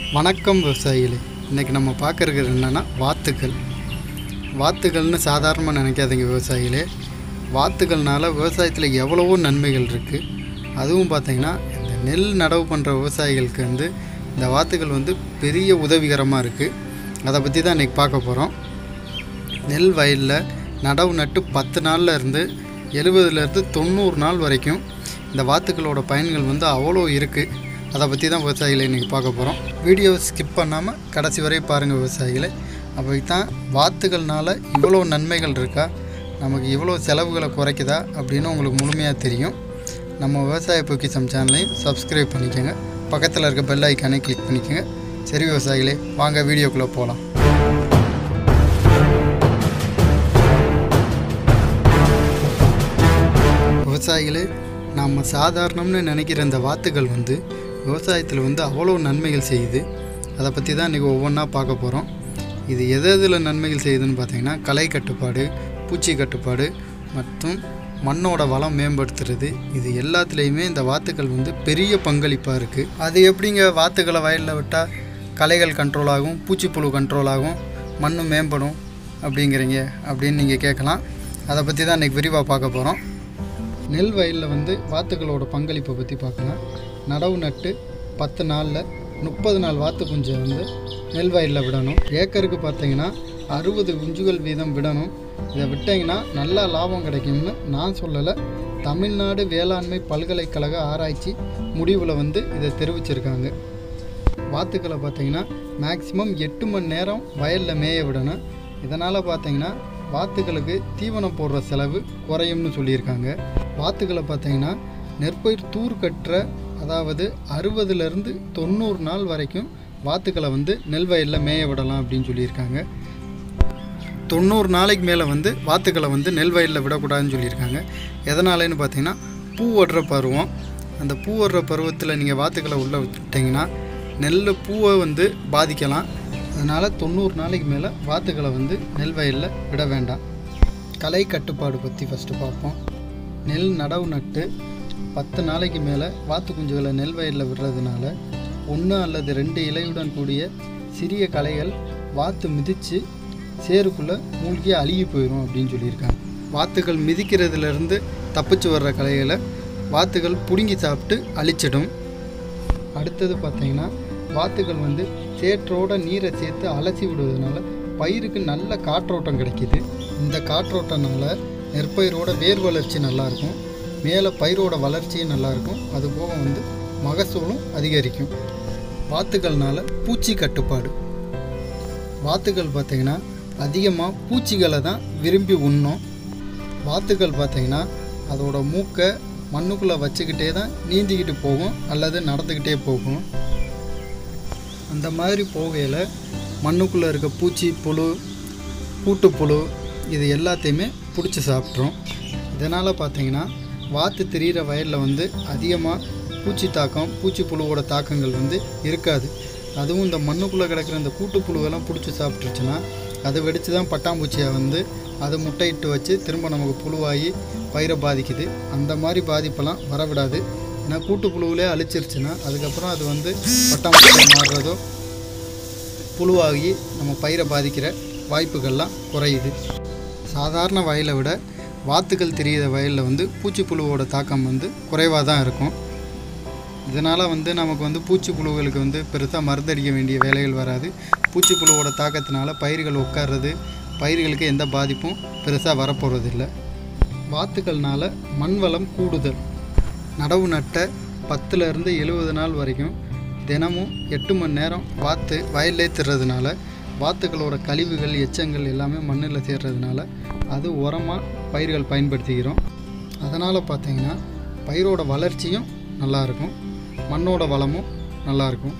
வணக்கம் விவசாயிகளே இன்றைக்கி நம்ம பார்க்கறது என்னென்னா வாத்துக்கள் வாத்துக்கள்னு சாதாரணமாக நினைக்காதீங்க விவசாயிகளே வாத்துக்கள்னால விவசாயத்தில் எவ்வளவோ நன்மைகள் இருக்குது அதுவும் பார்த்திங்கன்னா இந்த நெல் நடவு பண்ணுற விவசாயிகளுக்கு வந்து இந்த வாத்துக்கள் வந்து பெரிய உதவிகரமாக இருக்குது அதை பற்றி தான் இன்றைக்கி பார்க்க போகிறோம் நெல் வயலில் நடவு நட்டு பத்து நாளில் இருந்து எழுபதுலேருந்து தொண்ணூறு நாள் வரைக்கும் இந்த வாத்துக்களோட பயன்கள் வந்து அவ்வளோ இருக்குது அதை பற்றி தான் விவசாயிகளை இன்றைக்கி பார்க்க போகிறோம் வீடியோவை ஸ்கிப் பண்ணாமல் கடைசி வரை பாருங்கள் விவசாயிகளை அப்போ தான் வாத்துகள்னால இவ்வளோ நன்மைகள் இருக்கா நமக்கு இவ்வளோ செலவுகளை குறைக்குதா அப்படின்னு உங்களுக்கு முழுமையாக தெரியும் நம்ம விவசாய பொக்கிசம் சேனலையும் சப்ஸ்கிரைப் பண்ணிக்கோங்க பக்கத்தில் இருக்க பெல் ஐக்கானே கிளிக் பண்ணிக்கோங்க சரி விவசாயிகளே வாங்க வீடியோக்குள்ளே போகலாம் விவசாயிகளே நாம் சாதாரணம்னு நினைக்கிற இந்த வாத்துகள் வந்து விவசாயத்தில் வந்து அவ்வளோ நன்மைகள் செய்யுது அதை பற்றி தான் இன்றைக்கி ஒவ்வொன்றா பார்க்க போகிறோம் இது எது எதில் நன்மைகள் செய்யுதுன்னு பார்த்தீங்கன்னா களை கட்டுப்பாடு பூச்சி கட்டுப்பாடு மற்றும் மண்ணோட வளம் மேம்படுத்துறது இது எல்லாத்துலேயுமே இந்த வாத்துக்கள் வந்து பெரிய பங்களிப்பாக இருக்குது அது எப்படிங்க வாத்துக்களை வயலில் விட்டால் களைகள் கண்ட்ரோல் ஆகும் பூச்சிப்புழு கண்ட்ரோல் ஆகும் மண் மேம்படும் அப்படிங்கிறீங்க அப்படின்னு நீங்கள் கேட்கலாம் அதை பற்றி தான் இன்றைக்கி விரிவாக பார்க்க போகிறோம் நெல் வயலில் வந்து வாத்துக்களோட பங்களிப்பை பற்றி பார்க்கலாம் நடவு நட்டு பத்து நாளில் முப்பது நாள் வாத்து குஞ்சை வந்து நெல் வயலில் விடணும் ஏக்கருக்கு பார்த்தீங்கன்னா அறுபது குஞ்சுகள் வீதம் விடணும் இதை விட்டிங்கன்னா நல்லா லாபம் கிடைக்கும்னு நான் சொல்லலை தமிழ்நாடு வேளாண்மை பல்கலைக்கழக ஆராய்ச்சி முடிவில் வந்து இதை தெரிவிச்சிருக்காங்க வாத்துக்களை பார்த்தீங்கன்னா மேக்ஸிமம் எட்டு மணி நேரம் வயலில் மேய விடணும் இதனால் பார்த்தீங்கன்னா வாத்துக்களுக்கு தீவனம் போடுற செலவு குறையும்னு சொல்லியிருக்காங்க வாத்துக்களை பார்த்தீங்கன்னா நெற்பயிர் தூர் கட்டுற அதாவது அறுபதுலேருந்து தொண்ணூறு நாள் வரைக்கும் வாத்துக்களை வந்து நெல் வயலில் மேய விடலாம் அப்படின்னு சொல்லியிருக்காங்க தொண்ணூறு நாளைக்கு மேலே வந்து வாத்துக்களை வந்து நெல் வயலில் விடக்கூடாதுன்னு சொல்லியிருக்காங்க எதனாலேன்னு பார்த்தீங்கன்னா பூ வடுற பருவம் அந்த பூ வடுற பருவத்தில் நீங்கள் வாத்துக்களை உள்ளே விட்டுட்டிங்கன்னா நெல் பூவை வந்து பாதிக்கலாம் அதனால் தொண்ணூறு நாளைக்கு மேலே வாத்துக்களை வந்து நெல் வயலில் விட வேண்டாம் களை கட்டுப்பாடு பற்றி ஃபஸ்ட்டு பார்ப்போம் நெல் நடவு நட்டு பத்து நாளைக்கு மேலே வாத்து குஞ்சுகளை நெல் வயலில் விடுறதுனால ஒன்று அல்லது ரெண்டு இலையுடன் கூடிய சிறிய களைகள் வாத்து மிதித்து சேருக்குள்ளே மூழ்கி அழுகி போயிடும் அப்படின்னு சொல்லியிருக்காங்க வாத்துகள் மிதிக்கிறதுலேருந்து தப்பிச்சு வர்ற களைகளை வாத்துகள் பிடுங்கி சாப்பிட்டு அழிச்சிடும் அடுத்தது பார்த்தீங்கன்னா வாத்துகள் வந்து சேற்றோட நீரை சேர்த்து அலசி விடுவதனால பயிருக்கு நல்ல காற்றோட்டம் கிடைக்கிது இந்த காற்றோட்டனால நெற்பயிரோட வேர் வளர்ச்சி நல்லாயிருக்கும் மேலே பயிரோட வளர்ச்சியும் நல்லாயிருக்கும் அதுபோக வந்து மகசூலும் அதிகரிக்கும் வாத்துக்கள்னால பூச்சி கட்டுப்பாடு வாத்துக்கள் பார்த்திங்கன்னா அதிகமாக பூச்சிகளை தான் விரும்பி உண்ணும் வாத்துக்கள் பார்த்திங்கன்னா அதோட மூக்கை மண்ணுக்குள்ளே வச்சுக்கிட்டே தான் நீந்திக்கிட்டு போகும் அல்லது நடந்துக்கிட்டே போகும் அந்த மாதிரி போகையில் மண்ணுக்குள்ளே இருக்க பூச்சி புழு பூட்டுப்புழு இது எல்லாத்தையுமே பிடிச்சி சாப்பிட்ரும் இதனால் பார்த்தீங்கன்னா வாத்து திரியிற வயலில் வந்து அதிகமாக பூச்சி தாக்கம் பூச்சி புழுவோட தாக்கங்கள் வந்து இருக்காது அதுவும் இந்த மண்ணுக்குள்ளே கிடக்கிற இந்த கூட்டுப்புழுவெல்லாம் பிடிச்சி சாப்பிட்ருச்சுன்னா அதை வெடித்து தான் பட்டாம்பூச்சியை வந்து அது முட்டையிட்டு வச்சு திரும்ப நமக்கு புழுவாகி பயிரை பாதிக்குது அந்த மாதிரி பாதிப்பெல்லாம் வரவிடாது ஏன்னா கூட்டுப்புழுவிலே அழிச்சிருச்சுன்னா அதுக்கப்புறம் அது வந்து பட்டாம்பூச்சியாக மாறுறதோ புழுவாகி நம்ம பயிரை பாதிக்கிற வாய்ப்புகள்லாம் குறையுது சாதாரண வயலை விட வாத்துக்கள் தெரியிற வயலில் வந்து பூச்சிப்புழுவோட தாக்கம் வந்து குறைவாக தான் இருக்கும் இதனால் வந்து நமக்கு வந்து பூச்சிப்புழுகளுக்கு வந்து பெருசாக மருந்தடிக்க வேண்டிய வேலைகள் வராது பூச்சிப்புழுவோட தாக்கத்தினால பயிர்கள் உட்கார்றது பயிர்களுக்கு எந்த பாதிப்பும் பெருசாக வரப்போகிறதில்ல வாத்துக்கள்னால மண் வளம் கூடுதல் நடவு நட்ட பத்துலேருந்து எழுபது நாள் வரைக்கும் தினமும் எட்டு மணி நேரம் வாத்து வயல்லே திறதுனால வாத்துக்களோட கழிவுகள் எச்சங்கள் எல்லாமே மண்ணில் சேர்றதுனால அது உரமாக பயிர்கள் பயன்படுத்திக்கிறோம் அதனால் பார்த்தீங்கன்னா பயிரோட வளர்ச்சியும் நல்லாயிருக்கும் மண்ணோட வளமும் நல்லாயிருக்கும்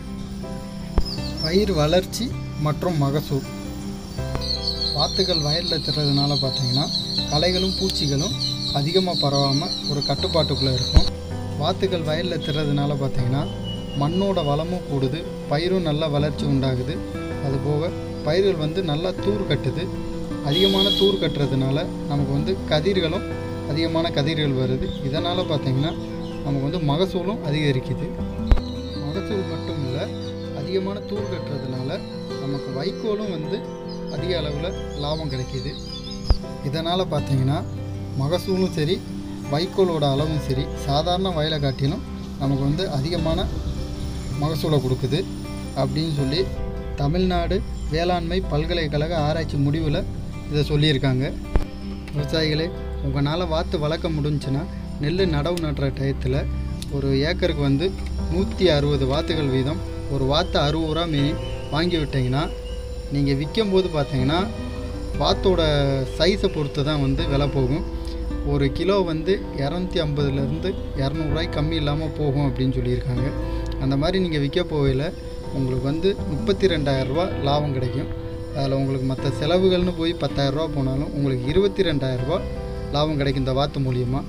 பயிர் வளர்ச்சி மற்றும் மகசூல் வாத்துகள் வயலில் திறதுனால பார்த்தீங்கன்னா களைகளும் பூச்சிகளும் அதிகமாக பரவாமல் ஒரு கட்டுப்பாட்டுக்குள்ளே இருக்கும் வாத்துகள் வயலில் திறதுனால பார்த்தீங்கன்னா மண்ணோட வளமும் கூடுது பயிரும் நல்ல வளர்ச்சி உண்டாகுது அதுபோக பயிர்கள் வந்து நல்லா தூர் கட்டுது அதிகமான தூர் கட்டுறதுனால நமக்கு வந்து கதிர்களும் அதிகமான கதிர்கள் வருது இதனால் பார்த்தீங்கன்னா நமக்கு வந்து மகசூலும் அதிகரிக்குது மகசூல் மட்டும் இல்லை அதிக அதிகமான தூர் கட்டுறதுனால நமக்கு வைக்கோலும் வந்து அதிக அளவில் லாபம் கிடைக்கிது இதனால் பார்த்தீங்கன்னா மகசூலும் சரி வைக்கோலோட அளவும் சரி சாதாரண வயலை காட்டிலும் நமக்கு வந்து அதிகமான மகசூலை கொடுக்குது அப்படின்னு சொல்லி தமிழ்நாடு வேளாண்மை பல்கலைக்கழக ஆராய்ச்சி முடிவில் இதை சொல்லியிருக்காங்க விவசாயிகளே உங்களால் வாத்து வளர்க்க முடிஞ்சுன்னா நெல் நடவு நடுற டயத்தில் ஒரு ஏக்கருக்கு வந்து நூற்றி அறுபது வாத்துகள் வீதம் ஒரு வாத்து அறுபது ரூபா மீறி வாங்கி விட்டிங்கன்னா நீங்கள் விற்கும் போது பார்த்தீங்கன்னா வாத்தோட சைஸை பொறுத்து தான் வந்து விலை போகும் ஒரு கிலோ வந்து இரநூத்தி ஐம்பதுலேருந்து இரநூறுவாய்க்கு கம்மி இல்லாமல் போகும் அப்படின்னு சொல்லியிருக்காங்க அந்த மாதிரி நீங்கள் விற்க போகையில் உங்களுக்கு வந்து முப்பத்தி ரெண்டாயிரரூபா லாபம் கிடைக்கும் அதில் உங்களுக்கு மற்ற செலவுகள்னு போய் பத்தாயிரரூபா போனாலும் உங்களுக்கு இருபத்தி ரெண்டாயிரரூபா லாபம் கிடைக்கும் இந்த வாத்து மூலியமாக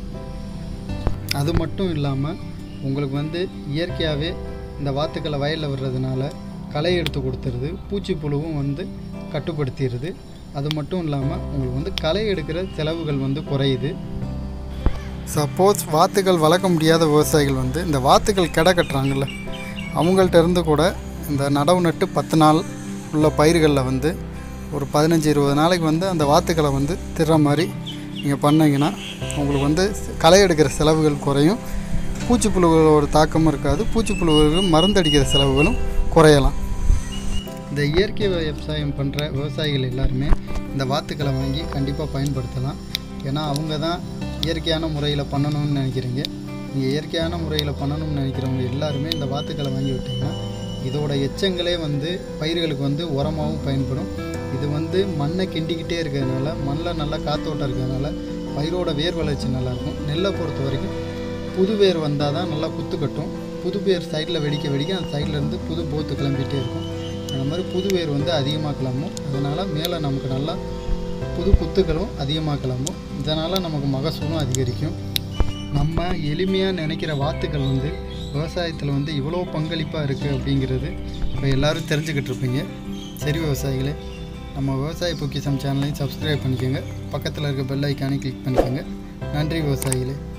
அது மட்டும் இல்லாமல் உங்களுக்கு வந்து இயற்கையாகவே இந்த வாத்துக்களை வயலில் விடுறதுனால களை எடுத்து கொடுத்துருது பூச்சி புழுவும் வந்து கட்டுப்படுத்திடுது அது மட்டும் இல்லாமல் உங்களுக்கு வந்து களை எடுக்கிற செலவுகள் வந்து குறையுது சப்போஸ் வாத்துகள் வளர்க்க முடியாத விவசாயிகள் வந்து இந்த வாத்துக்கள் கிட கட்டுறாங்கல்ல அவங்கள்ட்ட இருந்து கூட இந்த நடவு நட்டு பத்து நாள் உள்ள பயிர்களில் வந்து ஒரு பதினஞ்சு இருபது நாளைக்கு வந்து அந்த வாத்துக்களை வந்து திற மாதிரி நீங்கள் பண்ணீங்கன்னா உங்களுக்கு வந்து களை எடுக்கிற செலவுகள் குறையும் பூச்சிப்புழுகளோட தாக்கமும் இருக்காது பூச்சிப்புழுகளுக்கு மருந்தடிக்கிற செலவுகளும் குறையலாம் இந்த இயற்கை விவசாயம் பண்ணுற விவசாயிகள் எல்லாருமே இந்த வாத்துக்களை வாங்கி கண்டிப்பாக பயன்படுத்தலாம் ஏன்னா அவங்க தான் இயற்கையான முறையில் பண்ணணும்னு நினைக்கிறீங்க நீங்கள் இயற்கையான முறையில் பண்ணணும்னு நினைக்கிறவங்க எல்லாருமே இந்த வாத்துக்களை வாங்கி விட்டிங்கன்னா இதோட எச்சங்களே வந்து பயிர்களுக்கு வந்து உரமாகவும் பயன்படும் இது வந்து மண்ணை கிண்டிக்கிட்டே இருக்கிறதுனால மண்ணில் நல்லா காத்தோட்டம் இருக்கிறதுனால பயிரோட வேர் வளர்ச்சி நல்லாயிருக்கும் நெல்லை பொறுத்த வரைக்கும் புது வேர் வந்தால் தான் நல்லா குத்து கட்டும் புது வேர் சைடில் வெடிக்க வெடிக்க அந்த சைடில் இருந்து புது போத்து கிளம்பிகிட்டே இருக்கும் அந்த மாதிரி புது வேர் வந்து அதிகமாக கிளம்பும் அதனால் மேலே நமக்கு நல்லா புது குத்துக்களும் அதிகமாக கிளம்பும் இதனால் நமக்கு மகசூலும் அதிகரிக்கும் நம்ம எளிமையாக நினைக்கிற வாத்துக்கள் வந்து விவசாயத்தில் வந்து இவ்வளோ பங்களிப்பாக இருக்குது அப்படிங்கிறது இப்போ எல்லோரும் தெரிஞ்சுக்கிட்டு இருப்பீங்க சரி விவசாயிகளே நம்ம விவசாய பொக்கிசம் சேனலையும் சப்ஸ்கிரைப் பண்ணிக்கோங்க பக்கத்தில் இருக்க பெல் ஐக்கானையும் கிளிக் பண்ணிக்கோங்க நன்றி விவசாயிகளே